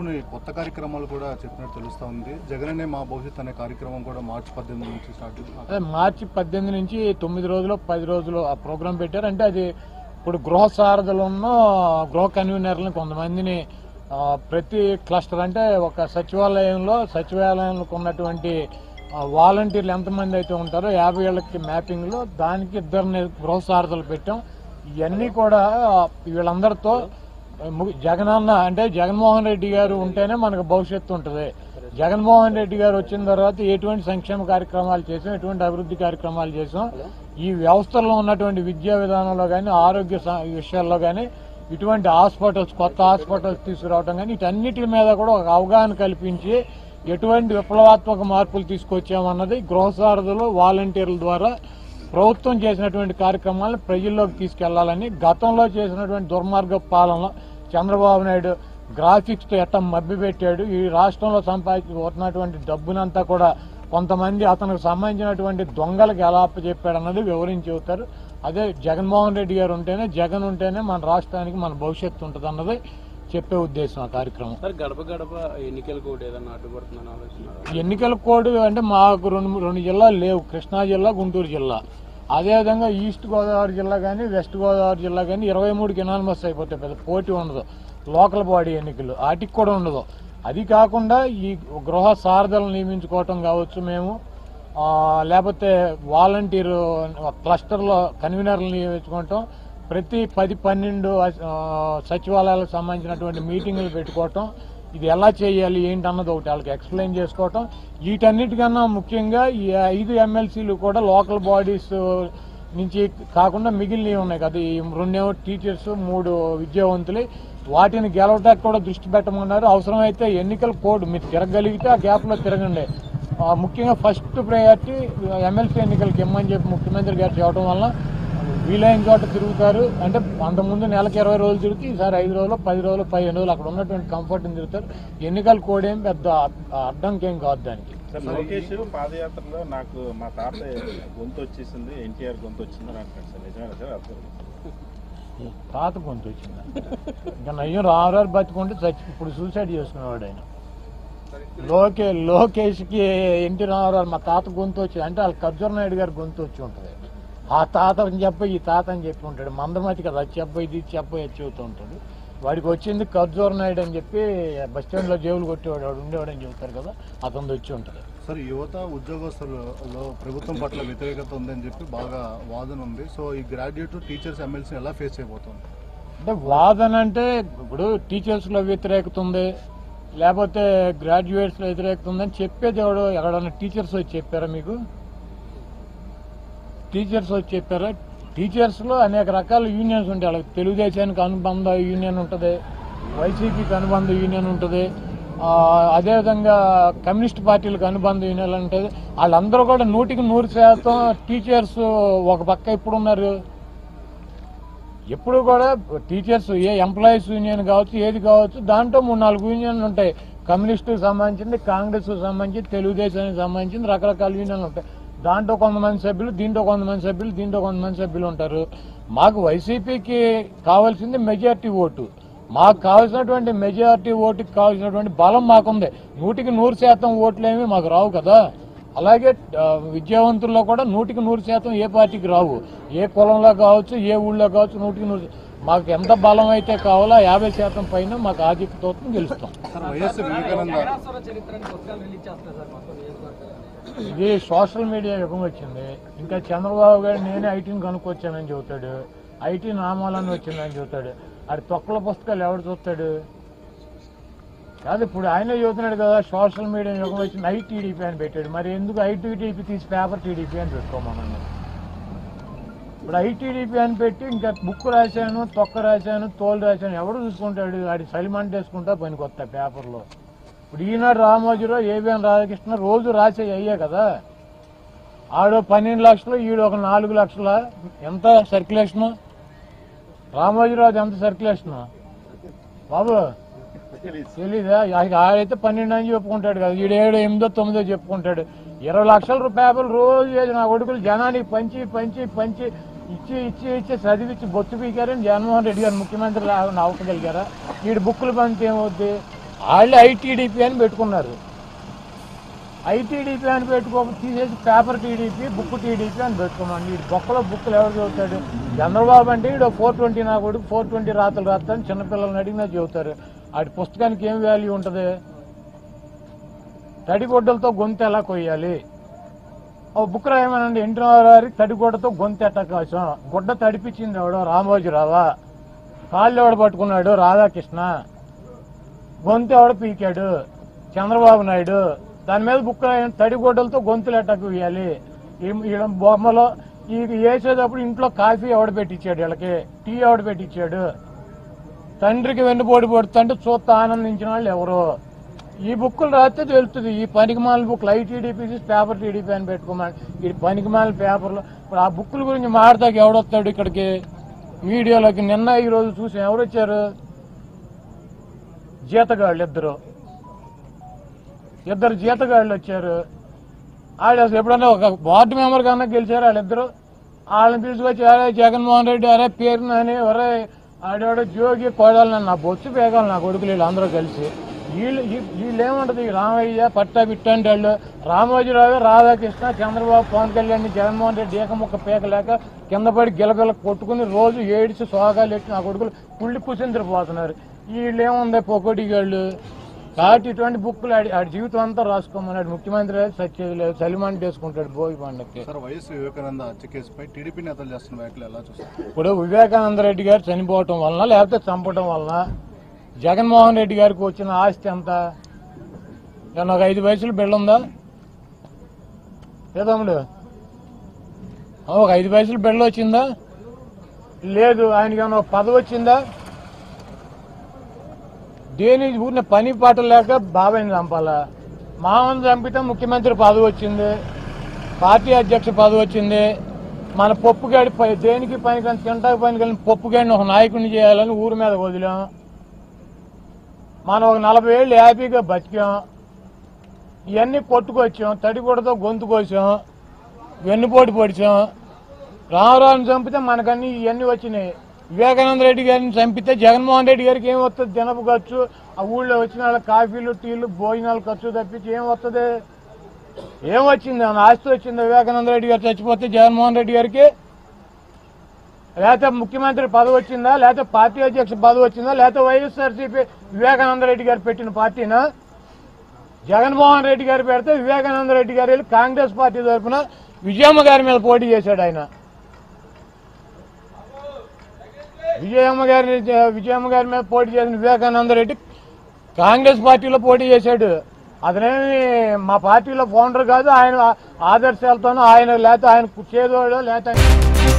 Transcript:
కొన్ని కొత్త కార్యక్రమాలు కూడా చెప్పినట్టు తెలుస్తా ఉంది జగననే మా భవిష్యత్ అనే కార్యక్రమం కూడా మార్చి పద్దెనిమిది నుంచి స్టార్ట్ అదే మార్చి పద్దెనిమిది నుంచి తొమ్మిది రోజులు పది రోజులు ఆ ప్రోగ్రాం పెట్టారు అంటే అది ఇప్పుడు గృహ సారథులను గృహ కన్వీనర్లను కొంతమందిని ఆ, ప్రతి క్లస్టర్ అంటే ఒక సచివాలయంలో సచివాలయంలో ఉన్నటువంటి ఆ, వాలంటీర్లు ఎంతమంది అయితే ఉంటారో యాభై ఏళ్ళకి మ్యాపింగ్లో దానికి ఇద్దరిని గృహ సారథులు పెట్టాం ఇవన్నీ కూడా వీళ్ళందరితో ము- జగనన్న అంటే జగన్మోహన్ రెడ్డి గారు ఉంటేనే మనకు భవిష్యత్తు ఉంటుంది జగన్మోహన్ రెడ్డి గారు వచ్చిన తర్వాత ఎటువంటి సంక్షేమ కార్యక్రమాలు చేసాం ఎటువంటి అభివృద్ధి కార్యక్రమాలు చేసాం ఈ వ్యవస్థలో ఉన్నటువంటి విద్యా విధానంలో కానీ ఆరోగ్య స- విషయాల్లో కానీ ఇటువంటి హాస్పిటల్స్ కొత్త హాస్పిటల్స్ తీసుకురావడం కానీ వీటన్నిటి మీద కూడా ఒక అవగాహన కల్పించి ఎటువంటి విప్లవాత్మక మార్పులు తీసుకొచ్చామన్నది గృహసారథులు వాలంటీర్ల ద్వారా ప్రభుత్వం చేసినటువంటి కార్యక్రమాలను ప్రజల్లోకి తీసుకెళ్లాలని గతంలో చేసినటువంటి దుర్మార్గ పాలన చంద్రబాబు నాయుడు గ్రాఫిక్స్ తో ఎట్ట మబ్బి పెట్టాడు ఈ రాష్ట్రంలో సంపాదించుకున్నటువంటి డబ్బునంతా కూడా కొంతమంది అతనికి సంబంధించినటువంటి దొంగలకు ఎలా అప్పచెప్పాడు అన్నది వివరించి చెబుతారు అదే జగన్మోహన్ రెడ్డి గారు ఉంటేనే జగన్ ఉంటేనే మన రాష్ట్రానికి మన భవిష్యత్తు ఉంటుంది అన్నది చెప్పే ఉద్దేశం ఆ కార్యక్రమం సార్ గడప గడప ఎన్నికల కోడ్ ఏదన్నా అడ్డుపడుతుందని ఆలోచన ఎన్నికల కోడ్ అంటే మాకు రెండు రెండు జిల్లాలు లేవు కృష్ణా జిల్లా గుంటూరు జిల్లా అదేవిధంగా ఈస్ట్ గోదావరి జిల్లా కానీ వెస్ట్ గోదావరి జిల్లా కానీ ఇరవై మూడుకి ఎనానమస్ అయిపోతాయి పెద్ద పోటీ ఉండదు లోకల్ బాడీ ఎన్నికలు వాటికి కూడా ఉండదు అది కాకుండా ఈ గృహ సారథులను నియమించుకోవటం కావచ్చు మేము ఆ, లేకపోతే వాలంటీర్ క్లస్టర్లో కన్వీనర్లు నియమించుకోవటం ప్రతి పది పన్నెండు ఆ, సచివాలయాలకు సంబంధించినటువంటి మీటింగులు పెట్టుకోవటం ఇది ఎలా చేయాలి ఏంటి అన్నది ఒకటి వాళ్ళకి ఎక్స్ప్లెయిన్ చేసుకోవటం వీటన్నిటికన్నా ముఖ్యంగా ఈ ఐదు ఎమ్మెల్సీలు కూడా లోకల్ బాడీస్ నుంచి కాకుండా మిగిలినవి ఉన్నాయి కదా ఈ రెండేమో టీచర్స్ మూడు విద్యావంతులు వాటిని గెలవటానికి కూడా దృష్టి పెట్టమన్నారు అవసరమైతే ఎన్నికల కోడ్ మీరు తిరగలిగితే ఆ గ్యాప్లో తిరగండి ఆ, ముఖ్యంగా ఫస్ట్ ప్రయారిటీ ఎమ్మెల్సీ ఎన్నికలకి ఇమ్మని చెప్పి ముఖ్యమంత్రి గారు చెప్పడం వల్ల వీలైన చోట తిరుగుతారు అంటే అంతకుముందు నెలకు ఇరవై రోజులు తిరుగుతూ ఈసారి ఐదు రోజులు పది రోజులు పదిహేను రోజులు అక్కడ ఉన్నటువంటి కంఫర్ట్ని తిరుగుతారు ఎన్నికల కోడ్ ఏం పెద్ద అడ్డంకేం కాదు దానికి సార్ లోకేష్ పాదయాత్రలో నాకు మా తాత గొంతు వచ్చేసింది ఎన్టీఆర్ గొంతు వచ్చింది అని అంటారు సార్ నిజమేనా సార్ అర్థం తాత గొంతు వచ్చింది ఇంకా నయ్యం రామరారు బతుకుంటే చచ్చి ఇప్పుడు సూసైడ్ చేసుకునేవాడు ఆయన లోకే లోకేష్కి ఎన్టీ రామారావు మా తాత గొంతు వచ్చింది అంటే వాళ్ళ ఖర్జూర నాయుడు గారి గొంతు వచ్చి ఉంటుంది ఆ తాత అని చెప్పి ఈ తాత అని చెప్పి ఉంటాడు మందమతి కదా అది చెప్ప ఇది చెప్ప ఇది చెబుతూ ఉంటాడు వాడికి వచ్చింది ఖర్జూర నాయుడు అని చెప్పి బస్ స్టాండ్లో జేబులు కొట్టేవాడు వాడు ఉండేవాడు అని చెబుతారు కదా అతను వచ్చి ఉంటుంది సార్ యువత ఉద్యోగస్తులలో ప్రభుత్వం పట్ల వ్యతిరేకత ఉందని చెప్పి బాగా వాదన ఉంది సో ఈ గ్రాడ్యుయేట్ టీచర్స్ ఎమ్మెల్సీ ఎలా ఫేస్ అయిపోతుంది అంటే వాదన అంటే ఇప్పుడు టీచర్స్ లో వ్యతిరేకత ఉంది లేకపోతే గ్రాడ్యుయేట్స్ లో వ్యతిరేకత ఉందని చెప్పేది ఎవడు ఎక్కడన్నా టీచర్స్ వచ్చి చెప్పారా మీకు టీచర్స్ వచ్చి చెప్పారా టీచర్స్ లో అనేక రకాల యూనియన్స్ ఉంటాయి వాళ్ళకి తెలుగుదేశానికి అనుబంధ యూనియన్ ఉంటుంది వైసీపీకి అనుబంధ యూనియన్ ఉంటుంది ఆ, అదేవిధంగా కమ్యూనిస్ట్ పార్టీలకు అనుబంధ యూనియన్ ఉంటుంది వాళ్ళందరూ కూడా నూటికి నూరు శాతం టీచర్స్ ఒక పక్క ఇప్పుడు ఉన్నారు ఎప్పుడు కూడా టీచర్స్ ఏ ఎంప్లాయీస్ యూనియన్ కావచ్చు ఏది కావచ్చు దాంట్లో మూడు నాలుగు యూనియన్లు ఉంటాయి కమ్యూనిస్టుకి సంబంధించింది కాంగ్రెస్ సంబంధించి తెలుగుదేశానికి సంబంధించింది రకరకాల యూనియన్లు ఉంటాయి దాంట్లో కొంతమంది సభ్యులు దీంట్లో కొంతమంది సభ్యులు దీంట్లో కొంతమంది సభ్యులు ఉంటారు మాకు వైసీపీకి కావాల్సింది మెజారిటీ ఓటు మాకు కావాల్సినటువంటి మెజారిటీ ఓటుకి కావాల్సినటువంటి బలం మాకుంది నూటికి నూరు శాతం ఓట్లేమి మాకు రావు కదా అలాగే ఆ, విద్యావంతుల్లో కూడా నూటికి నూరు శాతం ఏ పార్టీకి రావు ఏ కులంలో కావచ్చు ఏ ఊళ్ళో కావచ్చు నూటికి నూరు మాకు ఎంత బలం అయితే కావాలో యాభై శాతం పైన మాకు ఆధిక్యతతో గెలుస్తాం సార్ వైఎస్ వివేకానంద ధైర్యాసుర చరిత్రని పుస్తకాలు రిలీజ్ చేస్తారు సార్ మొత్తం నియోజకవర్గాలు ఇది సోషల్ మీడియా యుగం వచ్చింది ఇంకా చంద్రబాబు గారు నేనే ఐటీని కనుక్కొచ్చానని చెబుతాడు ఐటీ నామాలని వచ్చిందని చెబుతాడు అది తొక్కల పుస్తకాలు ఎవడు చూస్తాడు కాదు ఇప్పుడు ఆయన చెబుతున్నాడు కదా సోషల్ మీడియా యుగం వచ్చింది ఐటీడీపీ అని పెట్టాడు మరి ఎందుకు ఐటీడీపీ తీసి పేపర్ టీడీపీ అని పెట్టుకోమన్నాను ఇప్పుడు ఐటీడీపీ అని పెట్టి ఇంకా బుక్ రాశాను తొక్క రాశాను తోలు రాశాను ఎవడు చూసుకుంటాడు వాడి సలిమంట వేసుకుంటా పనికొస్తా పేపర్లో ఇప్పుడు ఈనాడు రామోజీరావు ఏబిఎన్ రాధాకృష్ణ రోజు రాసే అయ్యే కదా ఆడు పన్నెండు లక్షలు ఈడు ఒక నాలుగు లక్షల ఎంత సర్క్యులేషన్ రామోజీరావు ఎంత సర్క్యులేషన్ బాబు తెలీదా ఆ- ఆడైతే పన్నెండు అని చెప్పుకుంటాడు కదా ఈడు ఏడు ఎనిమిదో తొమ్మిదో చెప్పుకుంటాడు ఇరవై లక్షల రూపాయలు రోజు చేసి నా కొడుకులు జనానికి పంచి పంచి పంచి ఇచ్చి ఇచ్చి ఇచ్చి చదివిచ్చి బొత్తు పీకారని జగన్మోహన్ రెడ్డి గారు ముఖ్యమంత్రి రా- నవ్వగలిగారా వీడు బుక్కులు పంచి ఏమవుద్ది వాళ్ళు ఐటీడీపీ అని పెట్టుకున్నారు ఐటీడీపీ అని పెట్టుకో తీసేసి పేపర్ టీడీపీ బుక్ టీడీపీ అని పెట్టుకోమండి ఈ బొక్కలో బుక్లు ఎవరు చదువుతాడు చంద్రబాబు అంటే ఈడు ఫోర్ ట్వంటీ నా కొడుకు ఫోర్ ట్వంటీ రాతలు రాస్తాను చిన్నపిల్లల్ని అడిగినా చెబుతారు ఆడి పుస్తకానికి ఏం వాల్యూ ఉంటుంది తడిగుడ్డలతో గొంతు ఎలా కొయ్యాలి ఓ బుక్ రాయమనండి ఎన్టీఆర్ తడిగుడ్డతో గొంతు ఎట్ట కోసం గుడ్డ తడిపించింది ఎవడో రామోజీరావా కాళ్ళు ఎవడ పట్టుకున్నాడు రాధాకృష్ణ గొంతు ఎవడ పీకాడు చంద్రబాబు నాయుడు దాని మీద బుక్ రాయండి తడిగుడ్డలతో గొంతులు ఎట్టకు వేయాలి ఈ- ఈడ బొమ్మలో ఈ వేసేటప్పుడు ఇంట్లో కాఫీ ఎవడ పెట్టించాడు వీళ్ళకి టీ ఎవడ పెట్టించాడు తండ్రికి వెన్నుపోటు పడుతుంటే చూస్తా ఆనందించిన వాళ్ళు ఎవరు ఈ బుక్కులు రాస్తే తెలుస్తుంది ఈ పనికిమాల బుక్లు ఐటీడీపీ పేపర్ టీడీపీ అని పెట్టుకోమని ఈ పనికిమాల పేపర్లు ఇప్పుడు ఆ బుక్కుల గురించి మాడతాకి ఎవడొస్తాడు ఇక్కడికి మీడియాలోకి నిన్న ఈ రోజు చూసి ఎవరు వచ్చారు జీతగాళ్ళు ఇద్దరు ఇద్దరు జీతగాళ్ళు వచ్చారు వాళ్ళు అసలు ఎప్పుడన్నా ఒక వార్డు మెంబర్ కన్నా గెలిచారు వాళ్ళిద్దరు వాళ్ళని తీసుకొచ్చి అరే జగన్మోహన్ రెడ్డి అరే పేరు నాని అరే ఆడాడు జోగి కోడాలి నా బొచ్చు పేగాలి నా కొడుకులు వీళ్ళు అందరూ కలిసి వీళ్ళు వీ- వీళ్ళు ఏముంటది ఈ రామయ్య పట్టా బిట్టండి వాళ్ళు రామోజీరావు రాధాకృష్ణ చంద్రబాబు పవన్ కళ్యాణ్ జగన్మోహన్ రెడ్డి ఏకముక్క పేకలేక కింద పడి గిలగిల కొట్టుకుని రోజు ఏడిచి సోగాలు ఎట్టి నా కొడుకులు కుళ్ళి కుసిందిరిపోతున్నారు వీళ్ళు ఏముంది పొగడి వాళ్ళు కాబట్టి ఇటువంటి బుక్కులు ఆడి ఆడి జీవితం అంతా రాసుకోమన్నాడు ముఖ్యమంత్రి అయితే సచ్చేది లేదు చలిమంట వేసుకుంటాడు భోగి పండక్కి సార్ వైఎస్ వివేకానంద హత్య కేసుపై టీడీపీ నేతలు చేస్తున్న వ్యాఖ్యలు ఎలా చూస్తారు ఇప్పుడు వివేకానంద రెడ్డి గారు చనిపోవటం వలన లేకపోతే చంపటం వలన జగన్మోహన్ రెడ్డి గారికి వచ్చిన ఆస్తి ఎంత ఏమన్నా ఒక ఐదు వయసులు బిడ్డ ఉందా ఏ తమ్ముడు ఆ, ఒక ఐదు వయసులు బిడ్డ వచ్చిందా లేదు ఆయనకి ఏమన్నా ఒక పదవి వచ్చిందా దేని ఊరిన పని పాట లేక బాబాయిని చంపాలా మామని చంపితే ముఖ్యమంత్రి పదవి వచ్చింది పార్టీ అధ్యక్ష పదవి వచ్చింది మన పప్పుగాడి పై- దేనికి పని కానీ తింటాకి పని కానీ పప్పుగాడిని ఒక నాయకుడిని చేయాలని ఊరి మీద వదిలాం మనం ఒక నలభై ఏళ్ళు హ్యాపీగా బతికాం ఇవన్నీ కొట్టుకొచ్చాం తడిగూడతో గొంతు కోసాం వెన్నుపోటు పొడిచాం రామరావుని చంపితే మనకన్నీ ఇవన్నీ వచ్చినాయి వివేకానంద రెడ్డి గారిని చంపితే జగన్మోహన్ రెడ్డి గారికి ఏం వస్తుంది దినపు ఖర్చు ఆ ఊళ్ళో వచ్చిన వాళ్ళ కాఫీలు టీలు భోజనాలు ఖర్చు తప్పించి ఏం వస్తుంది ఏం వచ్చింది ఏమన్నా ఆస్తి వచ్చింది వివేకానంద రెడ్డి గారు చచ్చిపోతే జగన్మోహన్ రెడ్డి గారికి లేకపోతే ముఖ్యమంత్రి పదవి వచ్చిందా లేకపోతే పార్టీ అధ్యక్ష పదవి వచ్చిందా లేకపోతే వైఎస్ఆర్సీపీ వివేకానంద రెడ్డి గారు పెట్టిన పార్టీనా జగన్మోహన్ రెడ్డి గారు పెడితే వివేకానంద రెడ్డి గారు వెళ్ళి కాంగ్రెస్ పార్టీ తరఫున విజయమ్మ గారి మీద పోటీ చేశాడు ఆయన విజయమ్మ గారి విజయమ్మ గారి మీద పోటీ చేసిన వివేకానంద రెడ్డి కాంగ్రెస్ పార్టీలో పోటీ చేశాడు అతనేమి మా పార్టీలో ఫౌండర్ కాదు ఆయన ఆదర్శాలతోనూ ఆయన లేకపోతే ఆయన చేదోడో లేకపోతే ఆయన